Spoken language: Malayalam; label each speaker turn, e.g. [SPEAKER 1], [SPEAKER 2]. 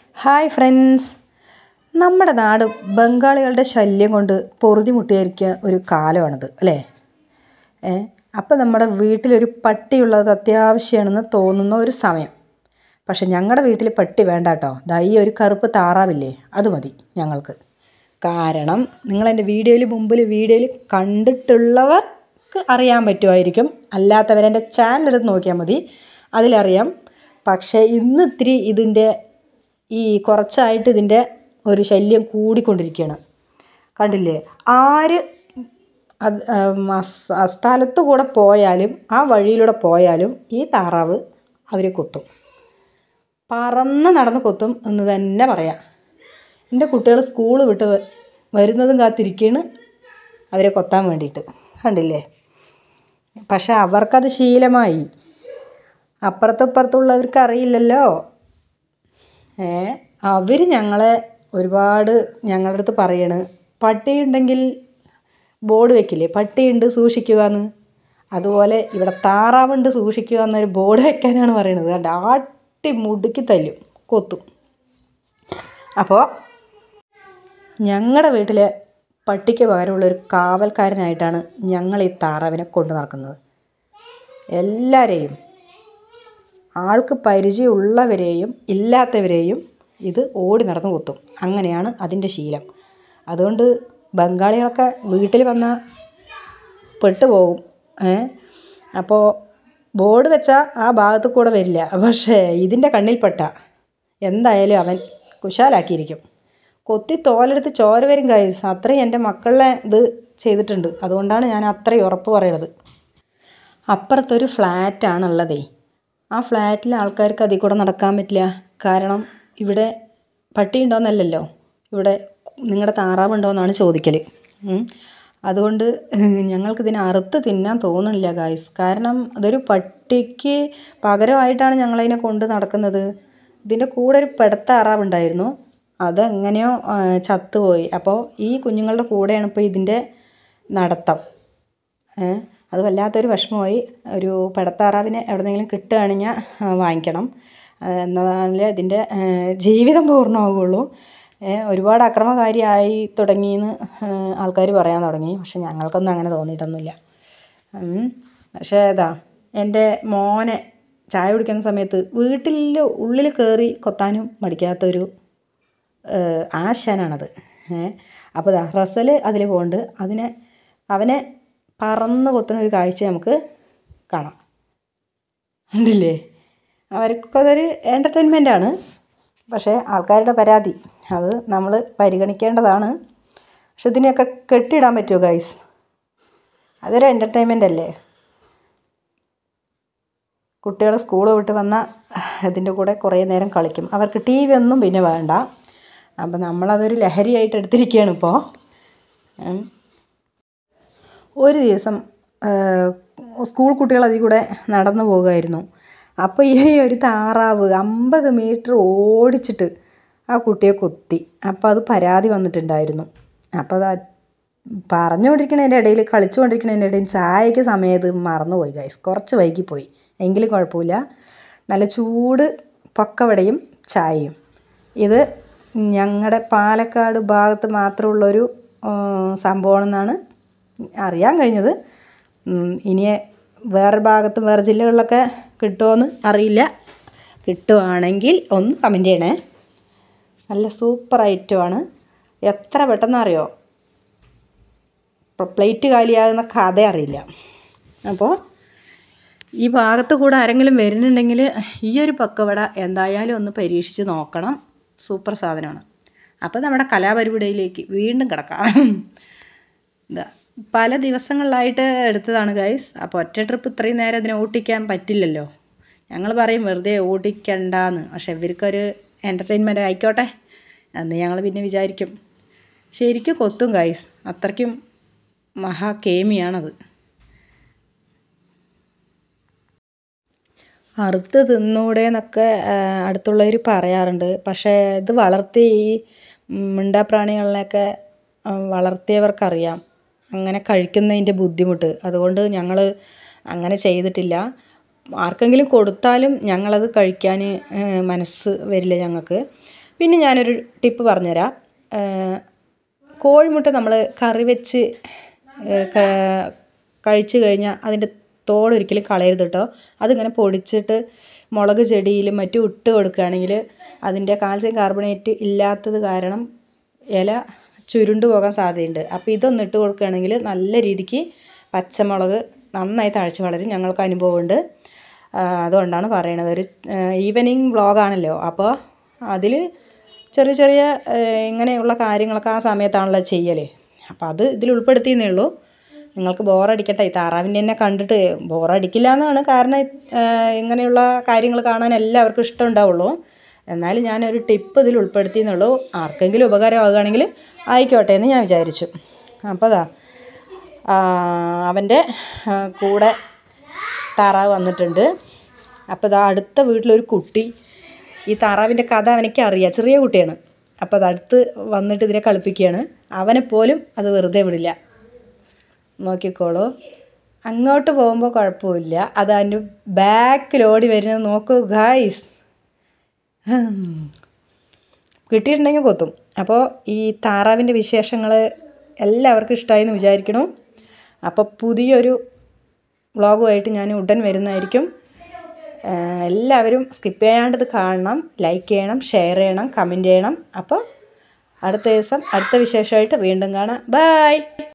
[SPEAKER 1] ഹായ് ഫ്രണ്ട്സ് നമ്മുടെ നാട് ബംഗാളികളുടെ ശല്യം കൊണ്ട് പൊറുതിമുട്ടിയിരിക്കുക ഒരു കാലമാണിത് അല്ലേ ഏ അപ്പോൾ നമ്മുടെ വീട്ടിലൊരു പട്ടിയുള്ളത് അത്യാവശ്യമാണെന്ന് തോന്നുന്ന ഒരു സമയം പക്ഷെ ഞങ്ങളുടെ വീട്ടിൽ പട്ടി വേണ്ട കേട്ടോ ദാ ഈ ഒരു കറുപ്പ് താറാവില്ലേ അത് മതി ഞങ്ങൾക്ക് കാരണം നിങ്ങളെൻ്റെ വീഡിയോയിൽ മുമ്പിൽ വീഡിയോയിൽ കണ്ടിട്ടുള്ളവർക്ക് അറിയാൻ പറ്റുമായിരിക്കും അല്ലാത്തവരെൻ്റെ ചാനൽ എടുത്ത് നോക്കിയാൽ മതി അതിലറിയാം പക്ഷേ ഇന്ന് ഇത്തിരി ഇതിൻ്റെ ഈ കുറച്ചായിട്ട് ഇതിൻ്റെ ഒരു ശല്യം കൂടിക്കൊണ്ടിരിക്കുകയാണ് കണ്ടില്ലേ ആര് അത് മസ്- ആ സ്ഥലത്ത് കൂടെ പോയാലും ആ വഴിയിലൂടെ പോയാലും ഈ താറാവ് അവരെ കൊത്തും പറന്ന് നടന്ന് കൊത്തും എന്ന് തന്നെ പറയാം എൻ്റെ കുട്ടികൾ സ്കൂൾ വിട്ട് വ- വരുന്നതും കാത്തിരിക്കുകയാണ് അവരെ കൊത്താൻ വേണ്ടിയിട്ട് കണ്ടില്ലേ പക്ഷെ അവർക്കത് ശീലമായി അപ്പുറത്തപ്പുറത്തുള്ളവർക്ക് അറിയില്ലല്ലോ ഏ അവർ ഞങ്ങളെ ഒരുപാട് ഞങ്ങളുടെ അടുത്ത് പറയണ് പട്ടിയുണ്ടെങ്കിൽ ബോർഡ് വെക്കില്ലേ പട്ടിയുണ്ട് സൂക്ഷിക്കുക എന്ന് അതുപോലെ ഇവിടെ താറാവുണ്ട് സൂക്ഷിക്കുക എന്നൊരു ബോർഡ് വെക്കാനാണ് പറയണത് കണ്ടോ ആട്ടി മുടുക്കി തല്ലും കൊത്തും അപ്പോൾ ഞങ്ങളുടെ വീട്ടിലെ പട്ടിക്ക് പകരമുള്ളൊരു കാവൽക്കാരനായിട്ടാണ് ഞങ്ങൾ ഈ താറാവിനെ കൊണ്ടു നടക്കുന്നത് എല്ലാവരെയും ആൾക്ക് പരിചയമുള്ളവരെയും ഇല്ലാത്തവരെയും ഇത് ഓടി നടന്ന് കൊത്തും അങ്ങനെയാണ് അതിൻ്റെ ശീലം അതുകൊണ്ട് ബംഗാളികളൊക്കെ വീട്ടിൽ വന്നാൽ പെട്ടുപോകും ഏ അപ്പോൾ ബോർഡ് വെച്ചാൽ ആ ഭാഗത്ത് കൂടെ വരില്ല പക്ഷേ ഇതിൻ്റെ കണ്ണിൽപ്പെട്ട എന്തായാലും അവൻ കുശാലാക്കിയിരിക്കും കൊത്തി തോലെടുത്ത് ചോര വരും കൈസ് അത്രയും എൻ്റെ മക്കളെ ഇത് ചെയ്തിട്ടുണ്ട് അതുകൊണ്ടാണ് ഞാൻ അത്രയും ഉറപ്പ് പറയണത് അപ്പുറത്തൊരു ഫ്ലാറ്റാണുള്ളതേ ആ ഫ്ലാറ്റിലെ ആൾക്കാർക്ക് അതിൽ കൂടെ നടക്കാൻ പറ്റില്ല കാരണം ഇവിടെ പട്ടി ഉണ്ടോയെന്നല്ലല്ലോ ഇവിടെ നിങ്ങളുടെ താറാവ് ഉണ്ടോയെന്നാണ് ചോദിക്കൽ ഉം. അതുകൊണ്ട് ഞങ്ങൾക്കിതിനെ അറുത്ത് തിന്നാൻ തോന്നുന്നില്ല ഗായ്സ് കാരണം അതൊരു പട്ടിക്ക് പകരമായിട്ടാണ് ഞങ്ങളതിനെ കൊണ്ട് നടക്കുന്നത് ഇതിൻ്റെ കൂടെ ഒരു പെടത്ത താറാവുണ്ടായിരുന്നു അതെങ്ങനെയോ ആ, ചത്തുപോയി അപ്പോൾ ഈ കുഞ്ഞുങ്ങളുടെ കൂടെയാണ് ഇപ്പോൾ ഇതിൻ്റെ നടത്തം ഏ, അത് വല്ലാത്തൊരു വിഷമമായി ഒരു പെടത്താറാവിനെ എവിടെന്നെങ്കിലും കിട്ടുകയാണെങ്കിൽ വാങ്ങിക്കണം ആ, എന്നാലേ അതിൻ്റെ ഏ, ജീവിതം പൂർണ്ണമാകുള്ളൂ ഏ, ഒരുപാട് അക്രമകാരിയായി തുടങ്ങിയെന്ന് ആൾക്കാർ പറയാൻ തുടങ്ങി പക്ഷെ ഞങ്ങൾക്കൊന്നും അങ്ങനെ തോന്നിയിട്ടൊന്നുമില്ല ഉം. പക്ഷേ ഇതാ എൻ്റെ മോനെ ചായ കുടിക്കുന്ന സമയത്ത് വീട്ടിൽ ഉള്ളിൽ കയറി കൊത്താനും മടിക്കാത്തൊരു ഏഹ് ആശാനാണത് ഏഹ് അപ്പോൾ ദാ റസൽ അതിൽ പോകുന്നുണ്ട് അതിനെ അവനെ പറന്ന് കൊത്തുന്ന ഒരു കാഴ്ച നമുക്ക് കാണാം ഉണ്ടില്ലേ അവർക്കതൊരു എൻ്റർടൈൻമെൻ്റ് ആണ് പക്ഷേ ആൾക്കാരുടെ പരാതി അത് നമ്മൾ പരിഗണിക്കേണ്ടതാണ് പക്ഷെ ഇതിനെയൊക്കെ കെട്ടിയിടാൻ പറ്റുമോ ഗൈസ് അതൊരു എൻ്റർടൈൻമെൻ്റ് അല്ലേ കുട്ടികൾ സ്കൂൾ വിട്ട് വന്നാൽ ഇതിൻ്റെ കൂടെ കുറേ നേരം കളിക്കും അവർക്ക് ടി വി ഒന്നും പിന്നെ വേണ്ട അപ്പം നമ്മളതൊരു ലഹരിയായിട്ട് എടുത്തിരിക്കുകയാണ് ഇപ്പോൾ ഉം. ഒരു ദിവസം ആ, സ്കൂൾ കുട്ടികൾ അതിൽ കൂടെ നടന്നു പോകുമായിരുന്നു അപ്പോൾ ഈ ഒരു താറാവ് അമ്പത് മീറ്റർ ഓടിച്ചിട്ട് ആ കുട്ടിയെ കുത്തി അപ്പോൾ അത് പരാതി വന്നിട്ടുണ്ടായിരുന്നു അപ്പോൾ അത് പറഞ്ഞുകൊണ്ടിരിക്കണതിൻ്റെ ഇടയിൽ കളിച്ചുകൊണ്ടിരിക്കണതിൻ്റെ ഇടയിൽ ചായക്ക് സമയത്ത് മറന്നുപോയി ഗൈസ് കുറച്ച് വൈകിപ്പോയി എങ്കിലും കുഴപ്പമില്ല നല്ല ചൂട് പക്കവടയും ചായയും ഇത് ഞങ്ങളുടെ പാലക്കാട് ഭാഗത്ത് മാത്രമുള്ളൊരു സംഭവമാണെന്നാണ് അറിയാൻ കഴിഞ്ഞത് ഉം, ഇനി വേറെ ഭാഗത്തും വേറെ ജില്ലകളിലൊക്കെ കിട്ടുമോയെന്ന് അറിയില്ല കിട്ടുവാണെങ്കിൽ ഒന്ന് കമൻറ്റ് ചെയ്യണേ നല്ല സൂപ്പർ ഐറ്റമാണ് എത്ര പെട്ടെന്ന് അറിയോ പ്ലേറ്റ് കാലിയാകുന്ന കഥ അറിയില്ല അപ്പോൾ ഈ ഭാഗത്ത് കൂടെ ആരെങ്കിലും വരുന്നുണ്ടെങ്കിൽ ഈ ഒരു പക്കവട എന്തായാലും ഒന്ന് പരീക്ഷിച്ച് നോക്കണം സൂപ്പർ സാധനമാണ് അപ്പോൾ നമ്മുടെ കലാപരിപാടിയിലേക്ക് വീണ്ടും കിടക്കാം ഇതാ പല ദിവസങ്ങളിലായിട്ട് എടുത്തതാണ് ഗൈസ് അപ്പോൾ ഒറ്റ ട്രിപ്പ് ഇത്രയും നേരം ഇതിനെ ഓട്ടിക്കാൻ പറ്റില്ലല്ലോ ഞങ്ങൾ പറയും വെറുതെ ഓടിക്കണ്ടാന്ന് പക്ഷെ ഇവർക്കൊരു എൻ്റർടൈൻമെൻറ്റ് ആയിക്കോട്ടെ എന്ന് ഞങ്ങൾ പിന്നെ വിചാരിക്കും ശരിക്കും കൊത്തും ഗൈസ് അത്രയ്ക്കും മഹാ കേമിയാണത് അറുത്ത് തിന്നൂടെ എന്നൊക്കെ അടുത്തുള്ളവർ പറയാറുണ്ട് പക്ഷേ ഇത് വളർത്തി ഈ മിണ്ടാപ്രാണികളിനെയൊക്കെ ആ, വളർത്തിയവർക്കറിയാം അങ്ങനെ കഴിക്കുന്നതിൻ്റെ ബുദ്ധിമുട്ട് അതുകൊണ്ട് ഞങ്ങൾ അങ്ങനെ ചെയ്തിട്ടില്ല ആർക്കെങ്കിലും കൊടുത്താലും ഞങ്ങളത് കഴിക്കാൻ മനസ്സ് വരില്ല ഞങ്ങൾക്ക് പിന്നെ ഞാനൊരു ടിപ്പ് പറഞ്ഞുതരാം ഏഹ് കോഴിമുട്ട നമ്മൾ കറി വെച്ച് ഏഹ് ക- കഴിച്ചു കഴിഞ്ഞാൽ അതിൻ്റെ തോടൊരിക്കലും കളയരുത് കേട്ടോ അതിങ്ങനെ പൊടിച്ചിട്ട് മുളക് ചെടിയിലും മറ്റും ഇട്ട് കൊടുക്കുകയാണെങ്കിൽ അതിൻ്റെ കാൽസ്യം കാർബണേറ്റ് ഇല്ലാത്തത് കാരണം ഇല ചുരുണ്ട് പോകാൻ സാധ്യതയുണ്ട് അപ്പോൾ ഇതൊന്ന് ഇട്ട് കൊടുക്കുകയാണെങ്കിൽ നല്ല രീതിക്ക് പച്ചമുളക് നന്നായി തഴച്ച് വളരും ഞങ്ങൾക്ക് അനുഭവമുണ്ട് ആ, അതുകൊണ്ടാണ് പറയണത് ഒരു ഈവനിങ് വ്ളോഗാണല്ലോ അപ്പോൾ അതിൽ ചെറിയ ചെറിയ ഏഹ്, ഇങ്ങനെയുള്ള കാര്യങ്ങളൊക്കെ ആ സമയത്താണല്ലോ ചെയ്യൽ അപ്പോൾ അത് ഇതിൽ ഉൾപ്പെടുത്തിയെന്നേ ഉള്ളൂ നിങ്ങൾക്ക് ബോറടിക്കട്ടെ ഈ താറാവിൻ്റെ തന്നെ കണ്ടിട്ട് ബോറടിക്കില്ല എന്നാണ് കാരണം ഏഹ്, ഇങ്ങനെയുള്ള കാര്യങ്ങൾ കാണാൻ എല്ലാവർക്കും ഇഷ്ടം ഉണ്ടാവുള്ളൂ എന്നാലും ഞാനൊരു ടിപ്പ് ഇതിൽ ഉൾപ്പെടുത്തിയെന്നുള്ളൂ ആർക്കെങ്കിലും ഉപകാരമാകുകയാണെങ്കിൽ ആയിക്കോട്ടെ എന്ന് ഞാൻ വിചാരിച്ചു അപ്പോൾ അതാ അവൻ്റെ കൂടെ താറാവ് വന്നിട്ടുണ്ട് അപ്പോൾ ഇതാ അടുത്ത വീട്ടിലൊരു കുട്ടി ഈ താറാവിൻ്റെ കഥ അവനക്ക് അറിയാം ചെറിയ കുട്ടിയാണ് അപ്പോൾ അത് അടുത്ത് വന്നിട്ട് ഇതിനെ കളിപ്പിക്കുകയാണ് അവനെ പോലും അത് വെറുതെ വിടില്ല നോക്കിക്കോളൂ അങ്ങോട്ട് പോകുമ്പോൾ കുഴപ്പമില്ല അത് അതിൻ്റെ ബാക്കിൽ ഓടി വരുന്നത് നോക്കൂ ഗായ്സ് കിട്ടിയിട്ടുണ്ടെങ്കിൽ കൊത്തും അപ്പോൾ ഈ താറാവിൻ്റെ വിശേഷങ്ങൾ എല്ലാവർക്കും ഇഷ്ടമായി എന്ന് വിചാരിക്കണം അപ്പോൾ പുതിയൊരു വ്ളോഗുമായിട്ട് ഞാൻ ഉടൻ വരുന്നതായിരിക്കും ഏഹ് എല്ലാവരും സ്കിപ്പ് ചെയ്യാണ്ടത് കാണണം ലൈക്ക് ചെയ്യണം ഷെയർ ചെയ്യണം കമൻറ്റ് ചെയ്യണം അപ്പോൾ അടുത്ത ദിവസം അടുത്ത വിശേഷമായിട്ട് വീണ്ടും കാണാം ബായ്